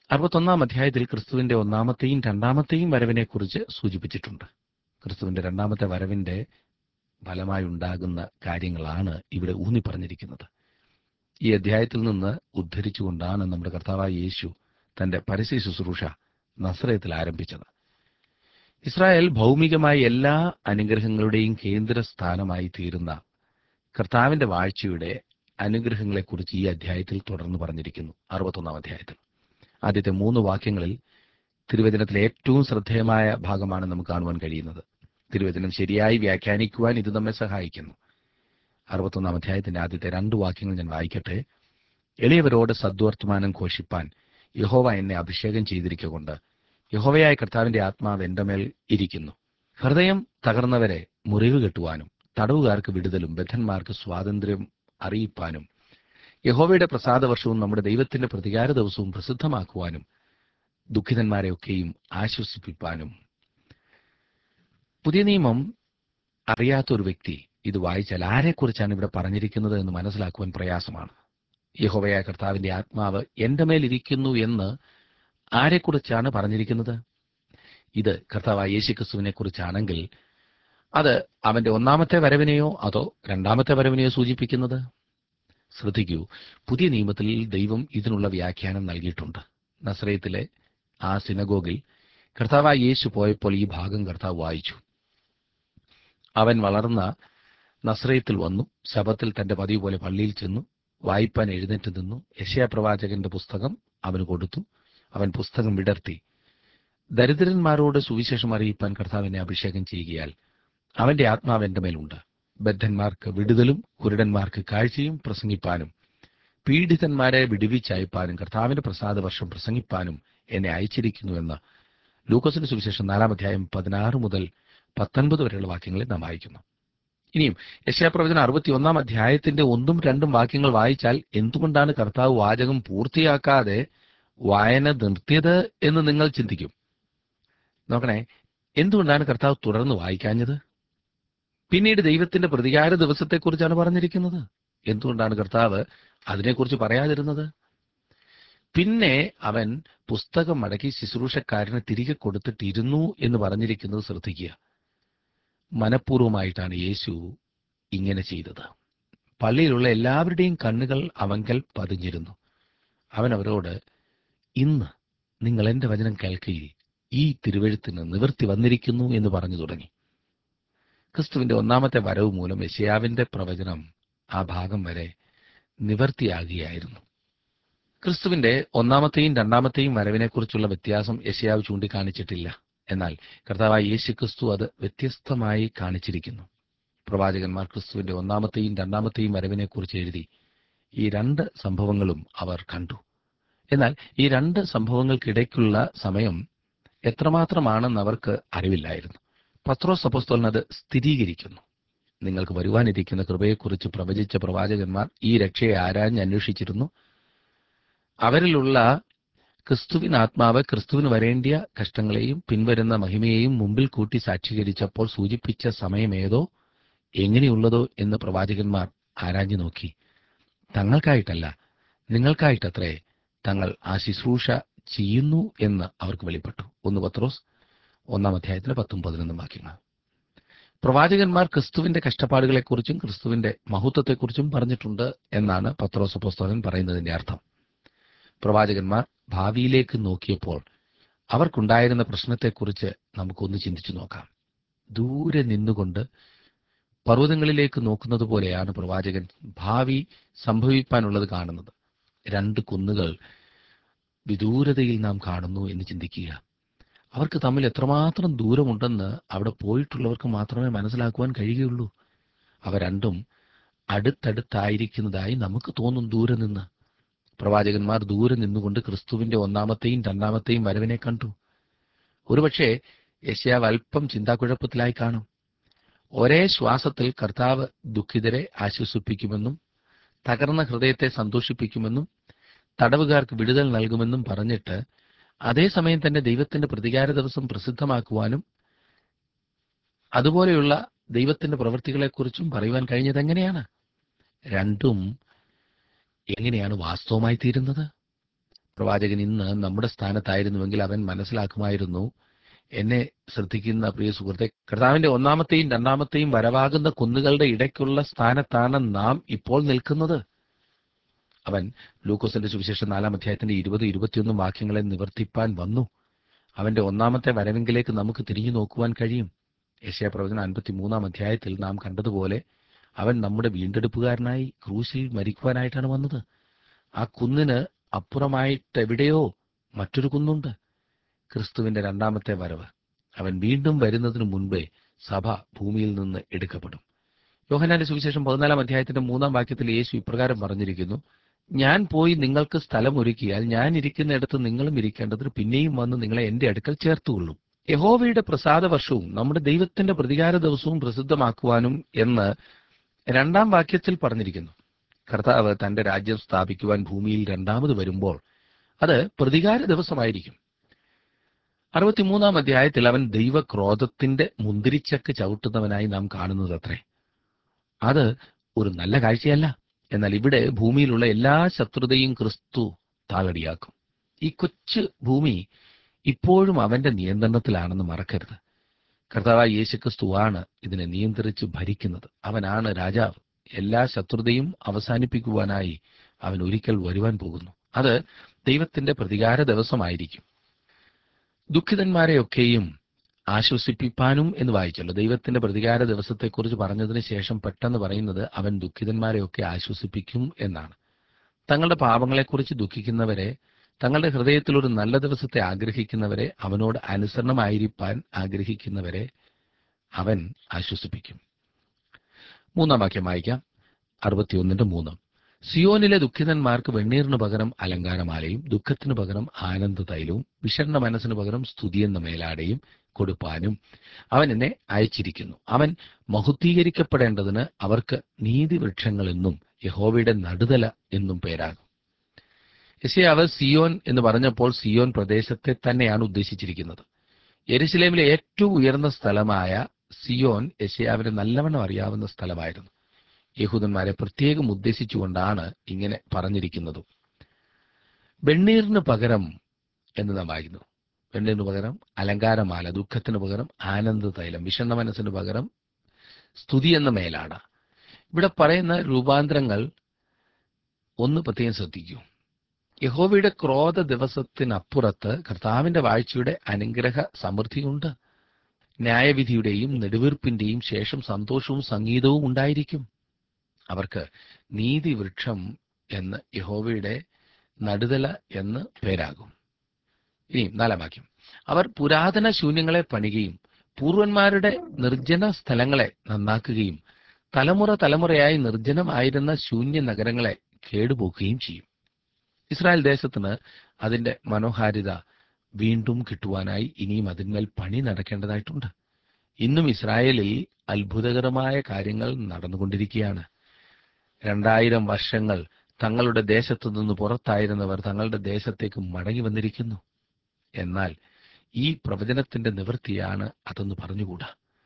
അറുപത്തൊന്നാം അധ്യായത്തിൽ ക്രിസ്തുവിന്റെ ഒന്നാമത്തെയും രണ്ടാമത്തെയും വരവിനെ കുറിച്ച് സൂചിപ്പിച്ചിട്ടുണ്ട് ക്രിസ്തുവിന്റെ രണ്ടാമത്തെ വരവിന്റെ ഫലമായി ഉണ്ടാകുന്ന കാര്യങ്ങളാണ് ഇവിടെ ഊന്നി പറഞ്ഞിരിക്കുന്നത് ഈ അധ്യായത്തിൽ നിന്ന് ഉദ്ധരിച്ചുകൊണ്ടാണ് നമ്മുടെ കർത്താവായ യേശു തന്റെ പരസ്യ ശുശ്രൂഷ നസ്രയത്തിൽ ആരംഭിച്ചത് ഇസ്രായേൽ ഭൗമികമായ എല്ലാ അനുഗ്രഹങ്ങളുടെയും കേന്ദ്രസ്ഥാനമായി തീരുന്ന കർത്താവിന്റെ വാഴ്ചയുടെ അനുഗ്രഹങ്ങളെക്കുറിച്ച് ഈ അധ്യായത്തിൽ തുടർന്ന് പറഞ്ഞിരിക്കുന്നു അറുപത്തൊന്നാം അധ്യായത്തിൽ ആദ്യത്തെ മൂന്ന് വാക്യങ്ങളിൽ തിരുവചനത്തിലെ ഏറ്റവും ശ്രദ്ധേയമായ ഭാഗമാണ് നമുക്ക് കാണുവാൻ കഴിയുന്നത് തിരുവചനം ശരിയായി വ്യാഖ്യാനിക്കുവാൻ ഇത് നമ്മെ സഹായിക്കുന്നു അറുപത്തൊന്നാം അധ്യായത്തിന്റെ ആദ്യത്തെ രണ്ട് വാക്യങ്ങൾ ഞാൻ വായിക്കട്ടെ എളിയവരോട് സദ്വർത്തമാനം ഘോഷിപ്പാൻ യഹോവ എന്നെ അഭിഷേകം ചെയ്തിരിക്കൊണ്ട് യഹോവയായ കർത്താവിന്റെ ആത്മാവ് എന്റെ മേൽ ഇരിക്കുന്നു ഹൃദയം തകർന്നവരെ മുറിവ് കെട്ടുവാനും തടവുകാർക്ക് വിടുതലും ബദ്ധന്മാർക്ക് സ്വാതന്ത്ര്യം അറിയിപ്പാനും യഹോവയുടെ പ്രസാദ വർഷവും നമ്മുടെ ദൈവത്തിന്റെ പ്രതികാര ദിവസവും പ്രസിദ്ധമാക്കുവാനും ദുഃഖിതന്മാരെയൊക്കെയും ആശ്വസിപ്പിപ്പാനും പുതിയ നിയമം അറിയാത്ത ഒരു വ്യക്തി ഇത് വായിച്ചാൽ ആരെക്കുറിച്ചാണ് ഇവിടെ പറഞ്ഞിരിക്കുന്നത് എന്ന് മനസ്സിലാക്കുവാൻ പ്രയാസമാണ് യഹോവയായ കർത്താവിന്റെ ആത്മാവ് എന്റെ മേൽ ഇരിക്കുന്നു എന്ന് ആരെക്കുറിച്ചാണ് പറഞ്ഞിരിക്കുന്നത് ഇത് കർത്താവായ യേശുക്രിസ്തുവിനെ കുറിച്ചാണെങ്കിൽ അത് അവന്റെ ഒന്നാമത്തെ വരവിനെയോ അതോ രണ്ടാമത്തെ വരവിനെയോ സൂചിപ്പിക്കുന്നത് ശ്രദ്ധിക്കൂ പുതിയ നിയമത്തിൽ ദൈവം ഇതിനുള്ള വ്യാഖ്യാനം നൽകിയിട്ടുണ്ട് നസ്രയത്തിലെ ആ സിനഗോഗിൽ കർത്താവായ യേശു പോയപ്പോൾ ഈ ഭാഗം കർത്താവ് വായിച്ചു അവൻ വളർന്ന നസ്രയത്തിൽ വന്നു ശബത്തിൽ തന്റെ പതിവ് പോലെ പള്ളിയിൽ ചെന്നു വായിപ്പാൻ എഴുന്നേറ്റ് നിന്നു യശയാ പ്രവാചകന്റെ പുസ്തകം അവന് കൊടുത്തു അവൻ പുസ്തകം വിടർത്തി ദരിദ്രന്മാരോട് സുവിശേഷം അറിയിപ്പാൻ കർത്താവിനെ അഭിഷേകം ചെയ്യുകയാൽ അവന്റെ ആത്മാവ് എന്റെ മേലുണ്ട് ബദ്ധന്മാർക്ക് വിടുതലും കുരുടന്മാർക്ക് കാഴ്ചയും പ്രസംഗിപ്പാനും പീഡിതന്മാരെ വിടുവിച്ചയപ്പാനും കർത്താവിന്റെ പ്രസാദ വർഷം പ്രസംഗിപ്പാനും എന്നെ അയച്ചിരിക്കുന്നുവെന്ന് ലൂക്കോസിന്റെ സുവിശേഷം നാലാം അധ്യായം പതിനാറ് മുതൽ പത്തൊൻപത് വരെയുള്ള വാക്യങ്ങളിൽ നാം വായിക്കുന്നു ഇനിയും യശയാപ്രവചന അറുപത്തി ഒന്നാം അധ്യായത്തിന്റെ ഒന്നും രണ്ടും വാക്യങ്ങൾ വായിച്ചാൽ എന്തുകൊണ്ടാണ് കർത്താവ് വാചകം പൂർത്തിയാക്കാതെ വായന നിർത്തിയത് എന്ന് നിങ്ങൾ ചിന്തിക്കും നോക്കണേ എന്തുകൊണ്ടാണ് കർത്താവ് തുടർന്ന് വായിക്കാഞ്ഞത് പിന്നീട് ദൈവത്തിന്റെ പ്രതികാര ദിവസത്തെക്കുറിച്ചാണ് പറഞ്ഞിരിക്കുന്നത് എന്തുകൊണ്ടാണ് കർത്താവ് അതിനെക്കുറിച്ച് പറയാതിരുന്നത് പിന്നെ അവൻ പുസ്തകം മടക്കി ശുശ്രൂഷക്കാരന് തിരികെ കൊടുത്തിട്ടിരുന്നു എന്ന് പറഞ്ഞിരിക്കുന്നത് ശ്രദ്ധിക്കുക മനഃപൂർവ്വമായിട്ടാണ് യേശു ഇങ്ങനെ ചെയ്തത് പള്ളിയിലുള്ള എല്ലാവരുടെയും കണ്ണുകൾ അവങ്കൽ പതിഞ്ഞിരുന്നു അവൻ അവരോട് ഇന്ന് നിങ്ങൾ എന്റെ വചനം കേൾക്കുകയിൽ ഈ തിരുവഴുത്തിന് നിവൃത്തി വന്നിരിക്കുന്നു എന്ന് പറഞ്ഞു തുടങ്ങി ക്രിസ്തുവിന്റെ ഒന്നാമത്തെ വരവ് മൂലം യശയാവിന്റെ പ്രവചനം ആ ഭാഗം വരെ നിവർത്തിയാകുകയായിരുന്നു ക്രിസ്തുവിന്റെ ഒന്നാമത്തെയും രണ്ടാമത്തെയും വരവിനെക്കുറിച്ചുള്ള വ്യത്യാസം യശയാവ് ചൂണ്ടിക്കാണിച്ചിട്ടില്ല എന്നാൽ കർത്താവായ യേശു ക്രിസ്തു അത് വ്യത്യസ്തമായി കാണിച്ചിരിക്കുന്നു പ്രവാചകന്മാർ ക്രിസ്തുവിന്റെ ഒന്നാമത്തെയും രണ്ടാമത്തെയും വരവിനെക്കുറിച്ച് എഴുതി ഈ രണ്ട് സംഭവങ്ങളും അവർ കണ്ടു എന്നാൽ ഈ രണ്ട് സംഭവങ്ങൾക്കിടയ്ക്കുള്ള സമയം എത്രമാത്രമാണെന്ന് അവർക്ക് അറിവില്ലായിരുന്നു പത്രോസ് അപ്പോസ്തലൻ അത് സ്ഥിരീകരിക്കുന്നു നിങ്ങൾക്ക് വരുവാനിരിക്കുന്ന കൃപയെക്കുറിച്ച് പ്രവചിച്ച പ്രവാചകന്മാർ ഈ രക്ഷയെ ആരാഞ്ഞ് അന്വേഷിച്ചിരുന്നു അവരിലുള്ള ക്രിസ്തുവിന് ആത്മാവ് ക്രിസ്തുവിന് വരേണ്ടിയ കഷ്ടങ്ങളെയും പിൻവരുന്ന മഹിമയെയും മുമ്പിൽ കൂട്ടി സാക്ഷീകരിച്ചപ്പോൾ സൂചിപ്പിച്ച സമയമേതോ എങ്ങനെയുള്ളതോ എന്ന് പ്രവാചകന്മാർ ആരാഞ്ഞു നോക്കി തങ്ങൾക്കായിട്ടല്ല നിങ്ങൾക്കായിട്ടത്രേ തങ്ങൾ ആ ശുശ്രൂഷ ചെയ്യുന്നു എന്ന് അവർക്ക് വെളിപ്പെട്ടു ഒന്ന് പത്രോസ് ഒന്നാം അധ്യായത്തിലെ പത്തും പതിനൊന്നും വാക്യങ്ങൾ പ്രവാചകന്മാർ ക്രിസ്തുവിന്റെ കഷ്ടപ്പാടുകളെക്കുറിച്ചും ക്രിസ്തുവിന്റെ മഹത്വത്തെക്കുറിച്ചും പറഞ്ഞിട്ടുണ്ട് എന്നാണ് പത്രോസ് പുസ്തകൻ പറയുന്നതിന്റെ അർത്ഥം പ്രവാചകന്മാർ ഭാവിയിലേക്ക് നോക്കിയപ്പോൾ അവർക്കുണ്ടായിരുന്ന പ്രശ്നത്തെക്കുറിച്ച് നമുക്കൊന്ന് ചിന്തിച്ചു നോക്കാം ദൂരെ നിന്നുകൊണ്ട് പർവ്വതങ്ങളിലേക്ക് നോക്കുന്നത് പോലെയാണ് പ്രവാചകൻ ഭാവി സംഭവിപ്പാനുള്ളത് കാണുന്നത് രണ്ട് കുന്നുകൾ വിദൂരതയിൽ നാം കാണുന്നു എന്ന് ചിന്തിക്കുക അവർക്ക് തമ്മിൽ എത്രമാത്രം ദൂരമുണ്ടെന്ന് അവിടെ പോയിട്ടുള്ളവർക്ക് മാത്രമേ മനസ്സിലാക്കുവാൻ കഴിയുകയുള്ളൂ അവ രണ്ടും അടുത്തടുത്തായിരിക്കുന്നതായി നമുക്ക് തോന്നും ദൂരെ നിന്ന് പ്രവാചകന്മാർ ദൂരെ നിന്നുകൊണ്ട് ക്രിസ്തുവിന്റെ ഒന്നാമത്തെയും രണ്ടാമത്തെയും വരവിനെ കണ്ടു ഒരുപക്ഷെ യശ്യാവ് അല്പം ചിന്താക്കുഴപ്പത്തിലായി കാണും ഒരേ ശ്വാസത്തിൽ കർത്താവ് ദുഃഖിതരെ ആശ്വസിപ്പിക്കുമെന്നും തകർന്ന ഹൃദയത്തെ സന്തോഷിപ്പിക്കുമെന്നും തടവുകാർക്ക് വിടുതൽ നൽകുമെന്നും പറഞ്ഞിട്ട് അതേസമയം തന്നെ ദൈവത്തിന്റെ പ്രതികാര ദിവസം പ്രസിദ്ധമാക്കുവാനും അതുപോലെയുള്ള ദൈവത്തിന്റെ പ്രവൃത്തികളെക്കുറിച്ചും പറയുവാൻ കഴിഞ്ഞത് എങ്ങനെയാണ് രണ്ടും എങ്ങനെയാണ് വാസ്തവമായി തീരുന്നത് പ്രവാചകൻ ഇന്ന് നമ്മുടെ സ്ഥാനത്തായിരുന്നുവെങ്കിൽ അവൻ മനസ്സിലാക്കുമായിരുന്നു എന്നെ ശ്രദ്ധിക്കുന്ന പ്രിയ സുഹൃത്തെ കർത്താവിന്റെ ഒന്നാമത്തെയും രണ്ടാമത്തെയും വരവാകുന്ന കുന്നുകളുടെ ഇടയ്ക്കുള്ള സ്ഥാനത്താണ് നാം ഇപ്പോൾ നിൽക്കുന്നത് അവൻ ലൂക്കോസിന്റെ സുവിശേഷം നാലാം അധ്യായത്തിന്റെ ഇരുപത് ഇരുപത്തിയൊന്നും വാക്യങ്ങളെ നിവർത്തിപ്പാൻ വന്നു അവന്റെ ഒന്നാമത്തെ വരവെങ്കിലേക്ക് നമുക്ക് തിരിഞ്ഞു നോക്കുവാൻ കഴിയും യശയ പ്രവചനം അൻപത്തിമൂന്നാം അധ്യായത്തിൽ നാം കണ്ടതുപോലെ അവൻ നമ്മുടെ വീണ്ടെടുപ്പുകാരനായി ക്രൂശിൽ മരിക്കുവാനായിട്ടാണ് വന്നത് ആ കുന്നിന് അപ്പുറമായിട്ട് എവിടെയോ മറ്റൊരു കുന്നുണ്ട് ക്രിസ്തുവിന്റെ രണ്ടാമത്തെ വരവ് അവൻ വീണ്ടും വരുന്നതിന് മുൻപേ സഭ ഭൂമിയിൽ നിന്ന് എടുക്കപ്പെടും യോഹനാന്റെ സുവിശേഷം പതിനാലാം അധ്യായത്തിന്റെ മൂന്നാം വാക്യത്തിൽ യേശു ഇപ്രകാരം പറഞ്ഞിരിക്കുന്നു ഞാൻ പോയി നിങ്ങൾക്ക് സ്ഥലം ഒരുക്കിയാൽ ഞാൻ ഇരിക്കുന്നിടത്ത് നിങ്ങളും ഇരിക്കേണ്ടതിന് പിന്നെയും വന്ന് നിങ്ങളെ എന്റെ അടുക്കൽ ചേർത്തുകൊള്ളും യഹോവയുടെ പ്രസാദ വർഷവും നമ്മുടെ ദൈവത്തിന്റെ പ്രതികാര ദിവസവും പ്രസിദ്ധമാക്കുവാനും എന്ന് രണ്ടാം വാക്യത്തിൽ പറഞ്ഞിരിക്കുന്നു കർത്താവ് തന്റെ രാജ്യം സ്ഥാപിക്കുവാൻ ഭൂമിയിൽ രണ്ടാമത് വരുമ്പോൾ അത് പ്രതികാര ദിവസമായിരിക്കും അറുപത്തിമൂന്നാം അധ്യായത്തിൽ അവൻ ദൈവക്രോധത്തിന്റെ മുന്തിരിച്ചക്ക് ചവിട്ടുന്നവനായി നാം കാണുന്നത് അത്രേ അത് ഒരു നല്ല കാഴ്ചയല്ല എന്നാൽ ഇവിടെ ഭൂമിയിലുള്ള എല്ലാ ശത്രുതയും ക്രിസ്തു താളടിയാക്കും ഈ കൊച്ചു ഭൂമി ഇപ്പോഴും അവന്റെ നിയന്ത്രണത്തിലാണെന്ന് മറക്കരുത് കർത്താവായ യേശുക്രിസ്തുവാണ് ഇതിനെ നിയന്ത്രിച്ച് ഭരിക്കുന്നത് അവനാണ് രാജാവ് എല്ലാ ശത്രുതയും അവസാനിപ്പിക്കുവാനായി അവൻ ഒരിക്കൽ വരുവാൻ പോകുന്നു അത് ദൈവത്തിന്റെ പ്രതികാര ദിവസമായിരിക്കും ദുഃഖിതന്മാരെയൊക്കെയും ആശ്വസിപ്പിപ്പാനും എന്ന് വായിച്ചല്ലോ ദൈവത്തിന്റെ പ്രതികാര ദിവസത്തെക്കുറിച്ച് പറഞ്ഞതിന് ശേഷം പെട്ടെന്ന് പറയുന്നത് അവൻ ദുഃഖിതന്മാരെയൊക്കെ ആശ്വസിപ്പിക്കും എന്നാണ് തങ്ങളുടെ പാപങ്ങളെക്കുറിച്ച് ദുഃഖിക്കുന്നവരെ തങ്ങളുടെ ഹൃദയത്തിൽ ഒരു നല്ല ദിവസത്തെ ആഗ്രഹിക്കുന്നവരെ അവനോട് അനുസരണമായിരിക്കാൻ ആഗ്രഹിക്കുന്നവരെ അവൻ ആശ്വസിപ്പിക്കും മൂന്നാം വാക്യം വായിക്കാം അറുപത്തിയൊന്നിന്റെ മൂന്ന് സിയോനിലെ ദുഃഖിതന്മാർക്ക് വെണ്ണീറിന് പകരം അലങ്കാരമാലയും ദുഃഖത്തിന് പകരം ആനന്ദ തൈലവും വിഷണ്ണ മനസ്സിന് പകരം സ്തുതിയെന്ന മേലാടയും കൊടുപ്പാനും അവൻ എന്നെ അയച്ചിരിക്കുന്നു അവൻ മഹുദ്ധീകരിക്കപ്പെടേണ്ടതിന് അവർക്ക് നീതിവൃക്ഷങ്ങൾ എന്നും യഹോവയുടെ നടുതല എന്നും പേരാകും യശയാവ് സിയോൻ എന്ന് പറഞ്ഞപ്പോൾ സിയോൻ പ്രദേശത്തെ തന്നെയാണ് ഉദ്ദേശിച്ചിരിക്കുന്നത് യെരുസലേമിലെ ഏറ്റവും ഉയർന്ന സ്ഥലമായ സിയോൻ യശയാവിന് നല്ലവണ്ണം അറിയാവുന്ന സ്ഥലമായിരുന്നു യഹൂദന്മാരെ പ്രത്യേകം ഉദ്ദേശിച്ചുകൊണ്ടാണ് ഇങ്ങനെ പറഞ്ഞിരിക്കുന്നതും വെണ്ണീറിന് പകരം എന്ന് നാം വായിക്കുന്നു വെണ്ണീറിന് പകരം അലങ്കാരമാല ദുഃഖത്തിന് പകരം ആനന്ദ തൈലം വിഷണ്ണ മനസ്സിന് പകരം സ്തുതി എന്ന മേലാണ് ഇവിടെ പറയുന്ന രൂപാന്തരങ്ങൾ ഒന്ന് പ്രത്യേകം ശ്രദ്ധിക്കൂ യഹോവയുടെ ക്രോധ ദിവസത്തിനപ്പുറത്ത് കർത്താവിന്റെ വാഴ്ചയുടെ അനുഗ്രഹ സമൃദ്ധിയുണ്ട് ന്യായവിധിയുടെയും നെടുവീർപ്പിന്റെയും ശേഷം സന്തോഷവും സംഗീതവും ഉണ്ടായിരിക്കും അവർക്ക് നീതിവൃക്ഷം എന്ന് യഹോവയുടെ നടുതല എന്ന് പേരാകും ഇനി നാലാം വാക്യം അവർ പുരാതന ശൂന്യങ്ങളെ പണികയും പൂർവന്മാരുടെ നിർജ്ജന സ്ഥലങ്ങളെ നന്നാക്കുകയും തലമുറ തലമുറയായി നിർജ്ജനമായിരുന്ന ശൂന്യ നഗരങ്ങളെ കേടുപോക്കുകയും ചെയ്യും ഇസ്രായേൽ ദേശത്തിന് അതിന്റെ മനോഹാരിത വീണ്ടും കിട്ടുവാനായി ഇനിയും അതിന്മേൽ പണി നടക്കേണ്ടതായിട്ടുണ്ട് ഇന്നും ഇസ്രായേലിൽ അത്ഭുതകരമായ കാര്യങ്ങൾ നടന്നുകൊണ്ടിരിക്കുകയാണ് രണ്ടായിരം വർഷങ്ങൾ തങ്ങളുടെ ദേശത്തു നിന്ന് പുറത്തായിരുന്നവർ തങ്ങളുടെ ദേശത്തേക്ക് മടങ്ങി വന്നിരിക്കുന്നു എന്നാൽ ഈ പ്രവചനത്തിന്റെ നിവൃത്തിയാണ് അതെന്ന് പറഞ്ഞുകൂടാ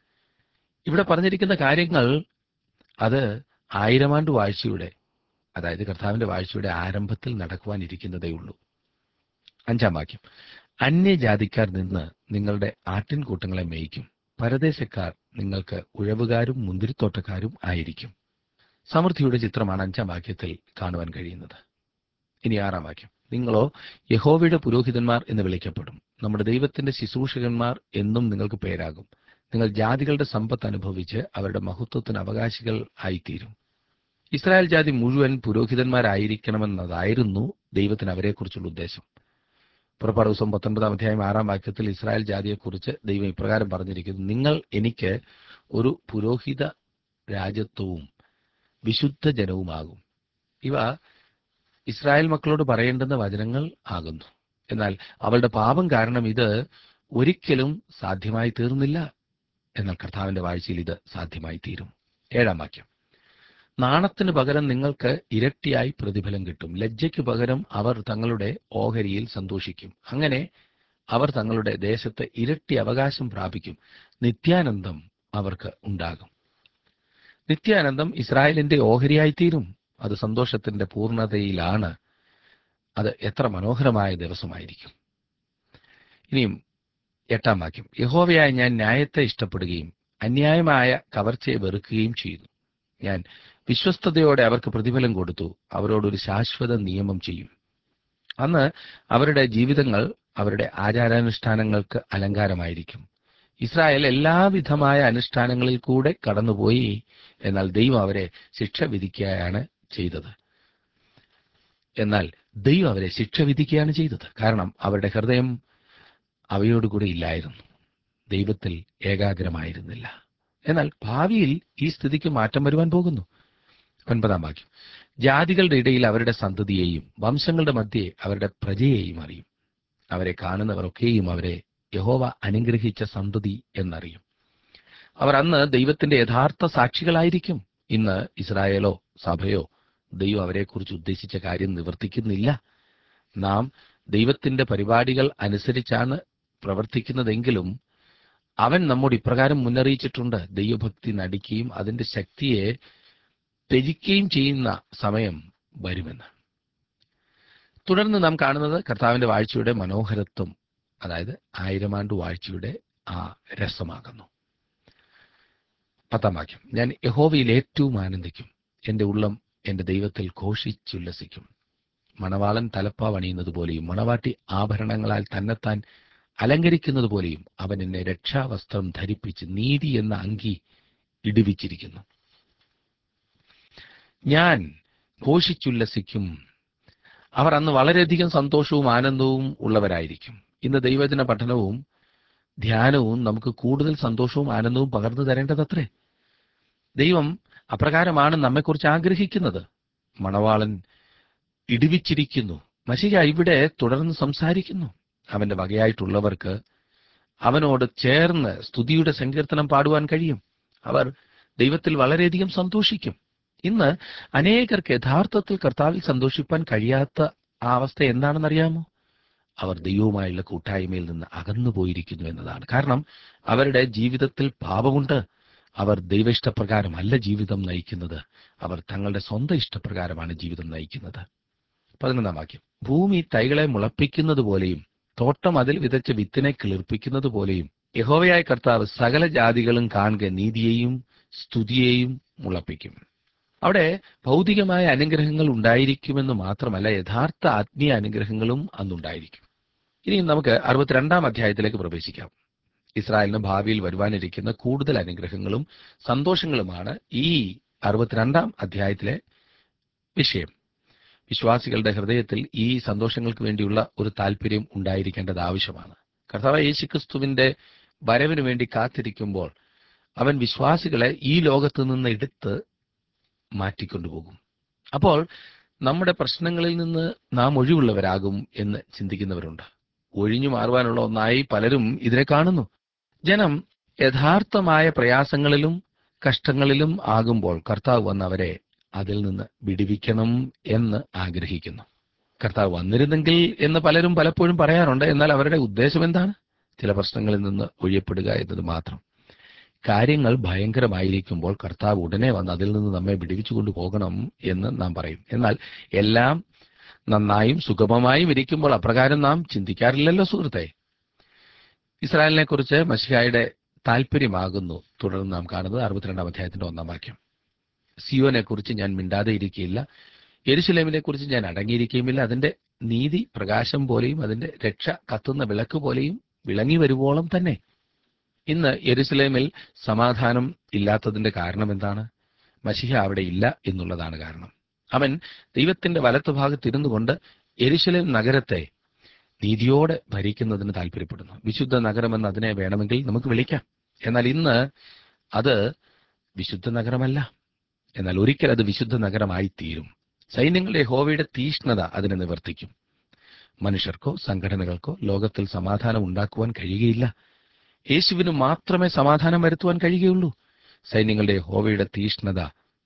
ഇവിടെ പറഞ്ഞിരിക്കുന്ന കാര്യങ്ങൾ അത് ആയിരമാണ്ട് വാഴ്ചയുടെ അതായത് കർത്താവിന്റെ വാഴ്ചയുടെ ആരംഭത്തിൽ നടക്കുവാനിരിക്കുന്നതേ ഉള്ളൂ അഞ്ചാം വാക്യം അന്യജാതിക്കാർ നിന്ന് നിങ്ങളുടെ ആട്ടിൻകൂട്ടങ്ങളെ മേയ്ക്കും പരദേശക്കാർ നിങ്ങൾക്ക് ഉഴവുകാരും മുന്തിരിത്തോട്ടക്കാരും ആയിരിക്കും സമൃദ്ധിയുടെ ചിത്രമാണ് അഞ്ചാം വാക്യത്തിൽ കാണുവാൻ കഴിയുന്നത് ഇനി ആറാം വാക്യം നിങ്ങളോ യഹോവയുടെ പുരോഹിതന്മാർ എന്ന് വിളിക്കപ്പെടും നമ്മുടെ ദൈവത്തിന്റെ ശുശ്രൂഷകന്മാർ എന്നും നിങ്ങൾക്ക് പേരാകും നിങ്ങൾ ജാതികളുടെ സമ്പത്ത് അനുഭവിച്ച് അവരുടെ മഹത്വത്തിന് അവകാശികൾ ആയിത്തീരും ഇസ്രായേൽ ജാതി മുഴുവൻ പുരോഹിതന്മാരായിരിക്കണമെന്നതായിരുന്നു ദൈവത്തിന് അവരെക്കുറിച്ചുള്ള ഉദ്ദേശം പുറപ്പാട് ദിവസം പത്തൊൻപതാം അധ്യായം ആറാം വാക്യത്തിൽ ഇസ്രായേൽ ജാതിയെക്കുറിച്ച് ദൈവം ഇപ്രകാരം പറഞ്ഞിരിക്കുന്നു നിങ്ങൾ എനിക്ക് ഒരു പുരോഹിത രാജ്യത്വവും വിശുദ്ധ ജനവുമാകും ഇവ ഇസ്രായേൽ മക്കളോട് പറയേണ്ടുന്ന വചനങ്ങൾ ആകുന്നു എന്നാൽ അവളുടെ പാപം കാരണം ഇത് ഒരിക്കലും സാധ്യമായി തീർന്നില്ല എന്നാൽ കർത്താവിന്റെ വാഴ്ചയിൽ ഇത് സാധ്യമായി തീരും ഏഴാം വാക്യം നാണത്തിന് പകരം നിങ്ങൾക്ക് ഇരട്ടിയായി പ്രതിഫലം കിട്ടും ലജ്ജയ്ക്ക് പകരം അവർ തങ്ങളുടെ ഓഹരിയിൽ സന്തോഷിക്കും അങ്ങനെ അവർ തങ്ങളുടെ ദേശത്ത് ഇരട്ടി അവകാശം പ്രാപിക്കും നിത്യാനന്ദം അവർക്ക് ഉണ്ടാകും നിത്യാനന്ദം ഇസ്രായേലിന്റെ ഓഹരിയായി തീരും അത് സന്തോഷത്തിന്റെ പൂർണ്ണതയിലാണ് അത് എത്ര മനോഹരമായ ദിവസമായിരിക്കും ഇനിയും എട്ടാം വാക്യം യഹോവയായ ഞാൻ ന്യായത്തെ ഇഷ്ടപ്പെടുകയും അന്യായമായ കവർച്ചയെ വെറുക്കുകയും ചെയ്തു ഞാൻ വിശ്വസ്തയോടെ അവർക്ക് പ്രതിഫലം കൊടുത്തു അവരോടൊരു ശാശ്വത നിയമം ചെയ്യും അന്ന് അവരുടെ ജീവിതങ്ങൾ അവരുടെ ആചാരാനുഷ്ഠാനങ്ങൾക്ക് അലങ്കാരമായിരിക്കും ഇസ്രായേൽ എല്ലാവിധമായ അനുഷ്ഠാനങ്ങളിൽ കൂടെ കടന്നുപോയി എന്നാൽ ദൈവം അവരെ ശിക്ഷ വിധിക്കുകയാണ് ചെയ്തത് എന്നാൽ ദൈവം അവരെ ശിക്ഷ വിധിക്കുകയാണ് ചെയ്തത് കാരണം അവരുടെ ഹൃദയം അവയോടുകൂടി ഇല്ലായിരുന്നു ദൈവത്തിൽ ഏകാഗ്രമായിരുന്നില്ല എന്നാൽ ഭാവിയിൽ ഈ സ്ഥിതിക്ക് മാറ്റം വരുവാൻ പോകുന്നു ഒൻപതാം വാക്യം ജാതികളുടെ ഇടയിൽ അവരുടെ സന്തതിയെയും വംശങ്ങളുടെ മധ്യേ അവരുടെ പ്രജയെയും അറിയും അവരെ കാണുന്നവരൊക്കെയും അവരെ യഹോവ അനുഗ്രഹിച്ച സന്തതി എന്നറിയും അവർ അന്ന് ദൈവത്തിന്റെ യഥാർത്ഥ സാക്ഷികളായിരിക്കും ഇന്ന് ഇസ്രായേലോ സഭയോ ദൈവം അവരെക്കുറിച്ച് ഉദ്ദേശിച്ച കാര്യം നിവർത്തിക്കുന്നില്ല നാം ദൈവത്തിന്റെ പരിപാടികൾ അനുസരിച്ചാണ് പ്രവർത്തിക്കുന്നതെങ്കിലും അവൻ നമ്മോട് ഇപ്രകാരം മുന്നറിയിച്ചിട്ടുണ്ട് ദൈവഭക്തി നടിക്കുകയും അതിന്റെ ശക്തിയെ ത്യജിക്കുകയും ചെയ്യുന്ന സമയം വരുമെന്ന് തുടർന്ന് നാം കാണുന്നത് കർത്താവിന്റെ വാഴ്ചയുടെ മനോഹരത്വം അതായത് ആയിരം ആണ്ട് വാഴ്ചയുടെ ആ രസമാകുന്നു പത്താം വാക്യം ഞാൻ യഹോവയിൽ ഏറ്റവും ആനന്ദിക്കും എന്റെ ഉള്ളം എന്റെ ദൈവത്തിൽ ഘോഷിച്ചുല്ലസിക്കും മണവാളൻ തലപ്പാവ് അണിയുന്നത് പോലെയും മണവാട്ടി ആഭരണങ്ങളാൽ തന്നെത്താൻ അലങ്കരിക്കുന്നത് പോലെയും അവൻ എന്നെ രക്ഷാവസ്ത്രം ധരിപ്പിച്ച് നീതി എന്ന അങ്കി ഇടിവിച്ചിരിക്കുന്നു ഞാൻ ഘോഷിച്ചുല്ലസിക്കും അവർ അന്ന് വളരെയധികം സന്തോഷവും ആനന്ദവും ഉള്ളവരായിരിക്കും ഇന്ന് ദൈവജന പഠനവും ധ്യാനവും നമുക്ക് കൂടുതൽ സന്തോഷവും ആനന്ദവും പകർന്നു തരേണ്ടതത്രേ ദൈവം അപ്രകാരമാണ് നമ്മെക്കുറിച്ച് ആഗ്രഹിക്കുന്നത് മണവാളൻ ഇടിവിച്ചിരിക്കുന്നു മഷിക ഇവിടെ തുടർന്ന് സംസാരിക്കുന്നു അവന്റെ വകയായിട്ടുള്ളവർക്ക് അവനോട് ചേർന്ന് സ്തുതിയുടെ സങ്കീർത്തനം പാടുവാൻ കഴിയും അവർ ദൈവത്തിൽ വളരെയധികം സന്തോഷിക്കും ഇന്ന് അനേകർക്ക് യഥാർത്ഥത്തിൽ കർത്താവിൽ സന്തോഷിപ്പാൻ കഴിയാത്ത ആ അവസ്ഥ എന്താണെന്നറിയാമോ അവർ ദൈവവുമായുള്ള കൂട്ടായ്മയിൽ നിന്ന് അകന്നു പോയിരിക്കുന്നു എന്നതാണ് കാരണം അവരുടെ ജീവിതത്തിൽ പാപമുണ്ട് അവർ ദൈവ ഇഷ്ടപ്രകാരമല്ല ജീവിതം നയിക്കുന്നത് അവർ തങ്ങളുടെ സ്വന്തം ഇഷ്ടപ്രകാരമാണ് ജീവിതം നയിക്കുന്നത് പതിനൊന്നാം വാക്യം ഭൂമി തൈകളെ മുളപ്പിക്കുന്നത് പോലെയും തോട്ടം അതിൽ വിതച്ച വിത്തിനെ കിളിർപ്പിക്കുന്നത് പോലെയും യഹോവയായ കർത്താവ് സകല ജാതികളും കാണുക നീതിയെയും സ്തുതിയെയും മുളപ്പിക്കും അവിടെ ഭൗതികമായ അനുഗ്രഹങ്ങൾ ഉണ്ടായിരിക്കുമെന്ന് മാത്രമല്ല യഥാർത്ഥ ആത്മീയ അനുഗ്രഹങ്ങളും അന്നുണ്ടായിരിക്കും ഇനി നമുക്ക് അറുപത്തിരണ്ടാം അധ്യായത്തിലേക്ക് പ്രവേശിക്കാം ഇസ്രായേലിന് ഭാവിയിൽ വരുവാനിരിക്കുന്ന കൂടുതൽ അനുഗ്രഹങ്ങളും സന്തോഷങ്ങളുമാണ് ഈ അറുപത്തിരണ്ടാം അധ്യായത്തിലെ വിഷയം വിശ്വാസികളുടെ ഹൃദയത്തിൽ ഈ സന്തോഷങ്ങൾക്ക് വേണ്ടിയുള്ള ഒരു താല്പര്യം ഉണ്ടായിരിക്കേണ്ടത് ആവശ്യമാണ് കർത്താവ് യേശുക്രിസ്തുവിന്റെ വരവിന് വേണ്ടി കാത്തിരിക്കുമ്പോൾ അവൻ വിശ്വാസികളെ ഈ ലോകത്ത് നിന്ന് എടുത്ത് മാറ്റിക്കൊണ്ടുപോകും അപ്പോൾ നമ്മുടെ പ്രശ്നങ്ങളിൽ നിന്ന് നാം ഒഴിവുള്ളവരാകും എന്ന് ചിന്തിക്കുന്നവരുണ്ട് ഒഴിഞ്ഞു മാറുവാനുള്ള ഒന്നായി പലരും ഇതിനെ കാണുന്നു ജനം യഥാർത്ഥമായ പ്രയാസങ്ങളിലും കഷ്ടങ്ങളിലും ആകുമ്പോൾ കർത്താവ് വന്ന് അവരെ അതിൽ നിന്ന് വിടിവിക്കണം എന്ന് ആഗ്രഹിക്കുന്നു കർത്താവ് വന്നിരുന്നെങ്കിൽ എന്ന് പലരും പലപ്പോഴും പറയാറുണ്ട് എന്നാൽ അവരുടെ ഉദ്ദേശം എന്താണ് ചില പ്രശ്നങ്ങളിൽ നിന്ന് ഒഴിയപ്പെടുക എന്നത് മാത്രം കാര്യങ്ങൾ ഭയങ്കരമായിരിക്കുമ്പോൾ കർത്താവ് ഉടനെ വന്ന് അതിൽ നിന്ന് നമ്മെ വിടിവിച്ചു കൊണ്ടുപോകണം എന്ന് നാം പറയും എന്നാൽ എല്ലാം നന്നായും സുഗമമായും ഇരിക്കുമ്പോൾ അപ്രകാരം നാം ചിന്തിക്കാറില്ലല്ലോ സുഹൃത്തെ ഇസ്രായേലിനെ കുറിച്ച് മഷിഹായുടെ താല്പര്യമാകുന്നു തുടർന്ന് നാം കാണുന്നത് അറുപത്തിരണ്ടാം അധ്യായത്തിന്റെ ഒന്നാം വാക്യം സിയോനെ കുറിച്ച് ഞാൻ മിണ്ടാതെ ഇരിക്കുകയില്ല യെരുശലേമിനെ കുറിച്ച് ഞാൻ അടങ്ങിയിരിക്കുകയുമില്ല അതിന്റെ നീതി പ്രകാശം പോലെയും അതിന്റെ രക്ഷ കത്തുന്ന വിളക്ക് പോലെയും വിളങ്ങി വരുവോളം തന്നെ ഇന്ന് യെരുസലേമിൽ സമാധാനം ഇല്ലാത്തതിന്റെ കാരണം എന്താണ് മഷിഹ അവിടെ ഇല്ല എന്നുള്ളതാണ് കാരണം അവൻ ദൈവത്തിന്റെ വലത്തുഭാഗത്തിരുന്നു കൊണ്ട് യെരുശലേം നഗരത്തെ നീതിയോടെ ഭരിക്കുന്നതിന് താല്പര്യപ്പെടുന്നു വിശുദ്ധ നഗരമെന്ന് അതിനെ വേണമെങ്കിൽ നമുക്ക് വിളിക്കാം എന്നാൽ ഇന്ന് അത് വിശുദ്ധ നഗരമല്ല എന്നാൽ ഒരിക്കൽ അത് വിശുദ്ധ നഗരമായി തീരും സൈന്യങ്ങളുടെ ഹോവയുടെ തീഷ്ണത അതിനെ നിവർത്തിക്കും മനുഷ്യർക്കോ സംഘടനകൾക്കോ ലോകത്തിൽ സമാധാനം ഉണ്ടാക്കുവാൻ കഴിയുകയില്ല യേശുവിന് മാത്രമേ സമാധാനം വരുത്തുവാൻ കഴിയുകയുള്ളൂ സൈന്യങ്ങളുടെ ഹോവയുടെ തീഷ്ണത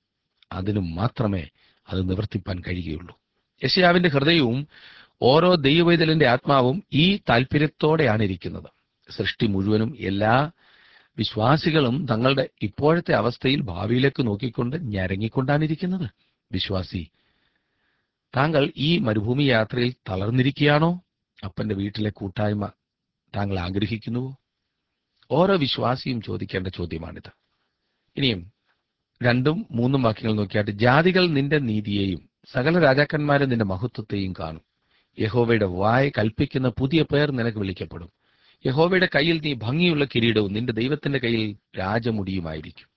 അതിനു മാത്രമേ അത് നിവർത്തിപ്പാൻ കഴിയുകയുള്ളൂ യശയാവിന്റെ ഹൃദയവും ഓരോ ദൈവവൈതലിന്റെ ആത്മാവും ഈ താല്പര്യത്തോടെയാണ് ഇരിക്കുന്നത് സൃഷ്ടി മുഴുവനും എല്ലാ വിശ്വാസികളും തങ്ങളുടെ ഇപ്പോഴത്തെ അവസ്ഥയിൽ ഭാവിയിലേക്ക് നോക്കിക്കൊണ്ട് ഞരങ്ങിക്കൊണ്ടാണ് ഇരിക്കുന്നത് വിശ്വാസി താങ്കൾ ഈ മരുഭൂമി യാത്രയിൽ തളർന്നിരിക്കുകയാണോ അപ്പന്റെ വീട്ടിലെ കൂട്ടായ്മ താങ്കൾ ആഗ്രഹിക്കുന്നുവോ ഓരോ വിശ്വാസിയും ചോദിക്കേണ്ട ചോദ്യമാണിത് ഇനിയും രണ്ടും മൂന്നും വാക്യങ്ങൾ നോക്കിയാട്ട് ജാതികൾ നിന്റെ നീതിയെയും സകല രാജാക്കന്മാരും നിന്റെ മഹത്വത്തെയും കാണും യഹോവയുടെ വായ കൽപ്പിക്കുന്ന പുതിയ പേർ നിനക്ക് വിളിക്കപ്പെടും യഹോവയുടെ കയ്യിൽ നീ ഭംഗിയുള്ള കിരീടവും നിന്റെ ദൈവത്തിന്റെ കയ്യിൽ രാജമുടിയുമായിരിക്കും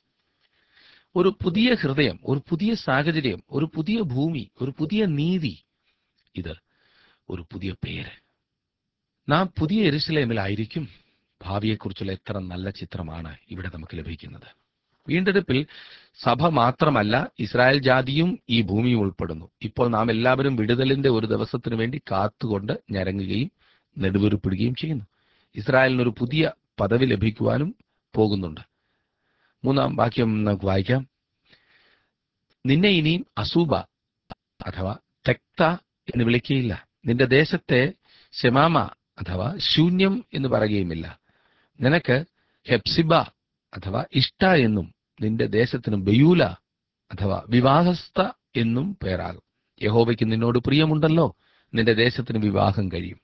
ഒരു പുതിയ ഹൃദയം ഒരു പുതിയ സാഹചര്യം ഒരു പുതിയ ഭൂമി ഒരു പുതിയ നീതി ഇത് ഒരു പുതിയ പേര് നാം പുതിയ എരുസലേമിലായിരിക്കും ഭാവിയെക്കുറിച്ചുള്ള എത്ര നല്ല ചിത്രമാണ് ഇവിടെ നമുക്ക് ലഭിക്കുന്നത് വീണ്ടെടുപ്പിൽ സഭ മാത്രമല്ല ഇസ്രായേൽ ജാതിയും ഈ ഭൂമിയും ഉൾപ്പെടുന്നു ഇപ്പോൾ നാം എല്ലാവരും വിടുതലിന്റെ ഒരു ദിവസത്തിനു വേണ്ടി കാത്തുകൊണ്ട് ഞരങ്ങുകയും നെടുവീർപ്പിടുകയും ചെയ്യുന്നു ഇസ്രായേലിന് ഒരു പുതിയ പദവി ലഭിക്കുവാനും പോകുന്നുണ്ട് മൂന്നാം വാക്യം നമുക്ക് വായിക്കാം നിന്നെ ഇനിയും അസൂബ അഥവാ തെക്ത എന്ന് വിളിക്കുകയില്ല നിന്റെ ദേശത്തെ ശമാമ അഥവാ ശൂന്യം എന്ന് പറയുകയുമില്ല നിനക്ക് ഹെപ്സിബ അഥവാ ഇഷ്ട എന്നും നിന്റെ ദേശത്തിന് ബയൂല അഥവാ വിവാഹസ്ഥ എന്നും പേരാകും യഹോവയ്ക്ക് നിന്നോട് പ്രിയമുണ്ടല്ലോ നിന്റെ ദേശത്തിന് വിവാഹം കഴിയും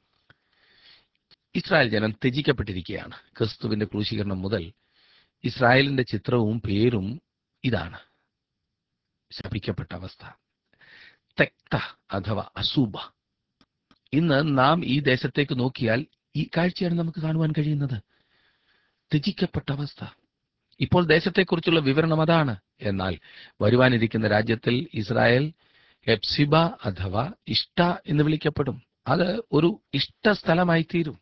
ഇസ്രായേൽ ജനം ത്യജിക്കപ്പെട്ടിരിക്കുകയാണ് ക്രിസ്തുവിന്റെ ക്രൂശീകരണം മുതൽ ഇസ്രായേലിന്റെ ചിത്രവും പേരും ഇതാണ് ശപിക്കപ്പെട്ട അവസ്ഥ തെക്ത അഥവാ അസൂബ ഇന്ന് നാം ഈ ദേശത്തേക്ക് നോക്കിയാൽ ഈ കാഴ്ചയാണ് നമുക്ക് കാണുവാൻ കഴിയുന്നത് ത്യജിക്കപ്പെട്ട അവസ്ഥ ഇപ്പോൾ ദേശത്തെക്കുറിച്ചുള്ള വിവരണം അതാണ് എന്നാൽ വരുവാനിരിക്കുന്ന രാജ്യത്തിൽ ഇസ്രായേൽ ഹെപ്സിബ അഥവാ ഇഷ്ട എന്ന് വിളിക്കപ്പെടും അത് ഒരു ഇഷ്ട സ്ഥലമായി തീരും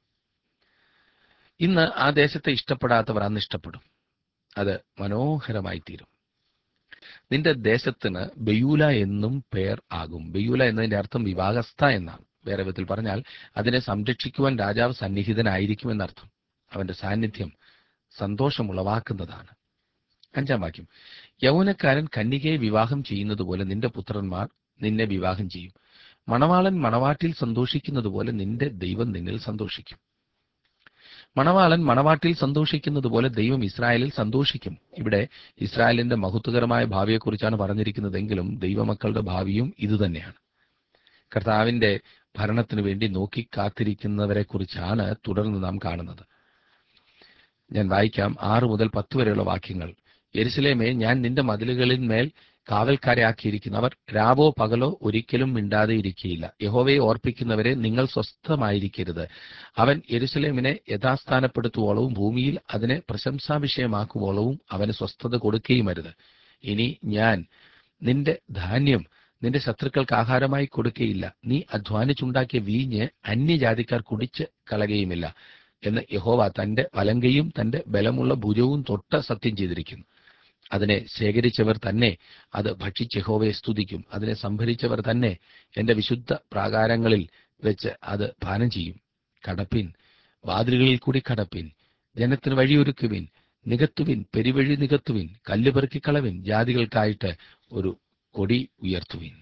ഇന്ന് ആ ദേശത്തെ ഇഷ്ടപ്പെടാത്തവർ അന്ന് ഇഷ്ടപ്പെടും അത് മനോഹരമായി തീരും നിന്റെ ദേശത്തിന് ബയൂല എന്നും പേർ ആകും ബയൂല എന്നതിന്റെ അർത്ഥം വിവാഹസ്ഥ എന്നാണ് വേറെ വിധത്തിൽ പറഞ്ഞാൽ അതിനെ സംരക്ഷിക്കുവാൻ രാജാവ് സന്നിഹിതനായിരിക്കും എന്നർത്ഥം അവന്റെ സാന്നിധ്യം സന്തോഷമുളവാക്കുന്നതാണ് അഞ്ചാം വാക്യം യൗവനക്കാരൻ കന്യകയെ വിവാഹം ചെയ്യുന്നത് പോലെ നിന്റെ പുത്രന്മാർ നിന്നെ വിവാഹം ചെയ്യും മണവാളൻ മണവാട്ടിൽ സന്തോഷിക്കുന്നത് പോലെ നിന്റെ ദൈവം നിന്നിൽ സന്തോഷിക്കും മണവാളൻ മണവാട്ടിൽ സന്തോഷിക്കുന്നത് പോലെ ദൈവം ഇസ്രായേലിൽ സന്തോഷിക്കും ഇവിടെ ഇസ്രായേലിന്റെ മഹത്വകരമായ ഭാവിയെക്കുറിച്ചാണ് പറഞ്ഞിരിക്കുന്നതെങ്കിലും ദൈവമക്കളുടെ ഭാവിയും ഇതുതന്നെയാണ് കർത്താവിന്റെ ഭരണത്തിനു വേണ്ടി നോക്കി കാത്തിരിക്കുന്നവരെ കുറിച്ചാണ് തുടർന്ന് നാം കാണുന്നത് ഞാൻ വായിക്കാം ആറ് മുതൽ പത്ത് വരെയുള്ള വാക്യങ്ങൾ യെരുസലേമേ ഞാൻ നിന്റെ മതിലുകളിന്മേൽ കാവൽക്കാരെ ആക്കിയിരിക്കുന്നു അവർ രാവോ പകലോ ഒരിക്കലും മിണ്ടാതെ ഇരിക്കുകയില്ല യഹോവയെ ഓർപ്പിക്കുന്നവരെ നിങ്ങൾ സ്വസ്ഥമായിരിക്കരുത് അവൻ യെരുസലേമിനെ യഥാസ്ഥാനപ്പെടുത്തുവോളവും ഭൂമിയിൽ അതിനെ പ്രശംസാ വിഷയമാക്കുവോളവും അവന് സ്വസ്ഥത കൊടുക്കുകയും അരുത് ഇനി ഞാൻ നിന്റെ ധാന്യം നിന്റെ ശത്രുക്കൾക്ക് ആഹാരമായി കൊടുക്കുകയില്ല നീ അധ്വാനിച്ചുണ്ടാക്കിയ വീഞ്ഞ് അന്യജാതിക്കാർ കുടിച്ച് കളയുകയുമില്ല എന്ന് യഹോവ തന്റെ വലങ്കയും തന്റെ ബലമുള്ള ഭുജവും തൊട്ട് സത്യം ചെയ്തിരിക്കുന്നു അതിനെ ശേഖരിച്ചവർ തന്നെ അത് ഭക്ഷിച്ച് യഹോവയെ സ്തുതിക്കും അതിനെ സംഭരിച്ചവർ തന്നെ എന്റെ വിശുദ്ധ പ്രാകാരങ്ങളിൽ വെച്ച് അത് പാനം ചെയ്യും കടപ്പിൻ വാതിലുകളിൽ കൂടി കടപ്പിൻ ജനത്തിന് വഴിയൊരുക്കുവിൻ നികത്തുവിൻ പെരുവഴി നികത്തുവിൻ കല്ല് പെറുക്കിക്കളവിൻ ജാതികൾക്കായിട്ട് ഒരു കൊടി ഉയർത്തുവിൻ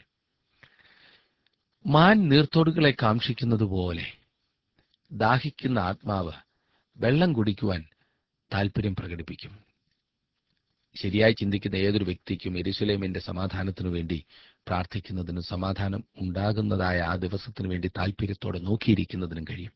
മാൻ നീർത്തോടുകളെ കാക്ഷിക്കുന്നത് പോലെ ദാഹിക്കുന്ന ആത്മാവ് വെള്ളം കുടിക്കുവാൻ താല്പര്യം പ്രകടിപ്പിക്കും ശരിയായി ചിന്തിക്കുന്ന ഏതൊരു വ്യക്തിക്കും എരുസലേമിന്റെ സമാധാനത്തിനു വേണ്ടി പ്രാർത്ഥിക്കുന്നതിനും സമാധാനം ഉണ്ടാകുന്നതായ ആ ദിവസത്തിനു വേണ്ടി താല്പര്യത്തോടെ നോക്കിയിരിക്കുന്നതിനും കഴിയും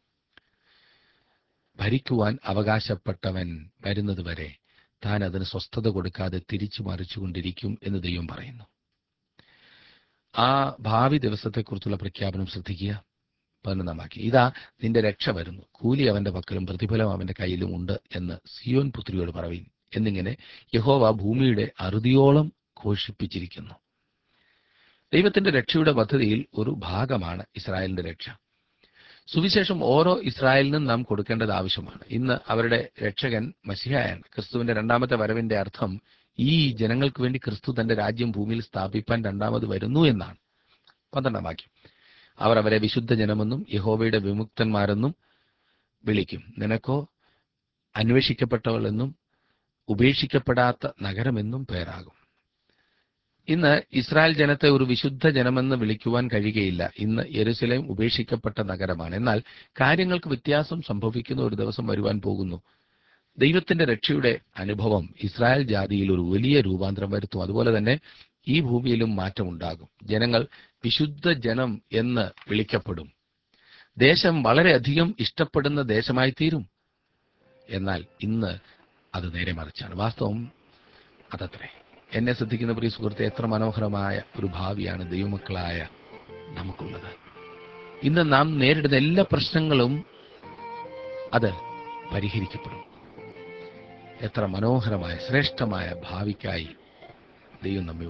ഭരിക്കുവാൻ അവകാശപ്പെട്ടവൻ വരുന്നതുവരെ താൻ അതിന് സ്വസ്ഥത കൊടുക്കാതെ തിരിച്ചു മറിച്ചുകൊണ്ടിരിക്കും എന്ന് ദൈവം പറയുന്നു ആ ഭാവി ദിവസത്തെക്കുറിച്ചുള്ള പ്രഖ്യാപനം ശ്രദ്ധിക്കുക പതിനൊന്നാം വാക്യം ഇതാ നിന്റെ രക്ഷ വരുന്നു കൂലി അവന്റെ പക്കലും പ്രതിഫലം അവന്റെ കയ്യിലും ഉണ്ട് എന്ന് സിയോൻ പുത്രിയോട് പറവീൻ എന്നിങ്ങനെ യഹോവ ഭൂമിയുടെ അറുതിയോളം ഘോഷിപ്പിച്ചിരിക്കുന്നു ദൈവത്തിന്റെ രക്ഷയുടെ പദ്ധതിയിൽ ഒരു ഭാഗമാണ് ഇസ്രായേലിന്റെ രക്ഷ സുവിശേഷം ഓരോ ഇസ്രായേലിനും നാം കൊടുക്കേണ്ടത് ആവശ്യമാണ് ഇന്ന് അവരുടെ രക്ഷകൻ മസിഹായാണ് ക്രിസ്തുവിന്റെ രണ്ടാമത്തെ വരവിന്റെ അർത്ഥം ഈ ജനങ്ങൾക്ക് വേണ്ടി ക്രിസ്തു തന്റെ രാജ്യം ഭൂമിയിൽ സ്ഥാപിപ്പാൻ രണ്ടാമത് വരുന്നു എന്നാണ് പന്ത്രണ്ടാം വാക്യം അവർ അവരെ വിശുദ്ധ ജനമെന്നും യഹോവയുടെ വിമുക്തന്മാരെന്നും വിളിക്കും നിനക്കോ അന്വേഷിക്കപ്പെട്ടവൾ എന്നും ഉപേക്ഷിക്കപ്പെടാത്ത നഗരമെന്നും പേരാകും ഇന്ന് ഇസ്രായേൽ ജനത്തെ ഒരു വിശുദ്ധ ജനമെന്ന് വിളിക്കുവാൻ കഴിയുകയില്ല ഇന്ന് യെരുസലേം ഉപേക്ഷിക്കപ്പെട്ട നഗരമാണ് എന്നാൽ കാര്യങ്ങൾക്ക് വ്യത്യാസം സംഭവിക്കുന്ന ഒരു ദിവസം വരുവാൻ പോകുന്നു ദൈവത്തിന്റെ രക്ഷയുടെ അനുഭവം ഇസ്രായേൽ ജാതിയിൽ ഒരു വലിയ രൂപാന്തരം വരുത്തും അതുപോലെ തന്നെ ഈ ഭൂമിയിലും മാറ്റമുണ്ടാകും ജനങ്ങൾ വിശുദ്ധ ജനം എന്ന് വിളിക്കപ്പെടും ദേശം വളരെയധികം ഇഷ്ടപ്പെടുന്ന ദേശമായി തീരും എന്നാൽ ഇന്ന് അത് നേരെ മറിച്ചാണ് വാസ്തവം അതത്രേ എന്നെ ശ്രദ്ധിക്കുന്ന പ്രിയ സുഹൃത്തെ എത്ര മനോഹരമായ ഒരു ഭാവിയാണ് ദൈവമക്കളായ നമുക്കുള്ളത് ഇന്ന് നാം നേരിടുന്ന എല്ലാ പ്രശ്നങ്ങളും അത് പരിഹരിക്കപ്പെടും എത്ര മനോഹരമായ ശ്രേഷ്ഠമായ ഭാവിക്കായി ദൈവം നമ്മെ